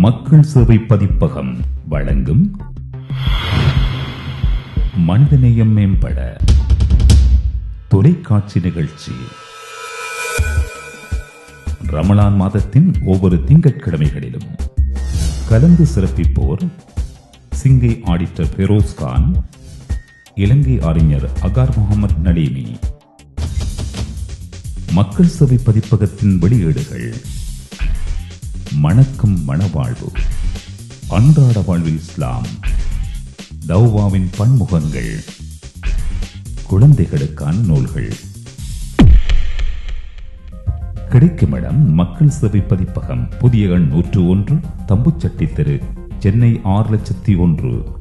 மக்கள் சேவை பதிப்பகம் வழங்கும் மனிதநேயம் மேம்பட தொலைக்காட்சி நிகழ்ச்சி ரமலான் மாதத்தின் ஒவ்வொரு திங்கட்கிழமைகளிலும் கலந்து சிறப்பிப்போர் சிங்கை ஆடிட்டர் ஃபெரோஸ் கான் இலங்கை அறிஞர் அகார் முகமது நலீமி மக்கள் சேவை பதிப்பகத்தின் வெளியீடுகள் மணக்கும் மணவாழ்வு அன்றாட வாழ்வில் இஸ்லாம் தௌவாவின் பன்முகங்கள் குழந்தைகளுக்கான நூல்கள் கிடைக்கும் இடம் மக்கள் சேவை பதிப்பகம் புதிய எண் நூற்று ஒன்று தம்புச்சட்டி தெரு சென்னை ஆறு லட்சத்தி ஒன்று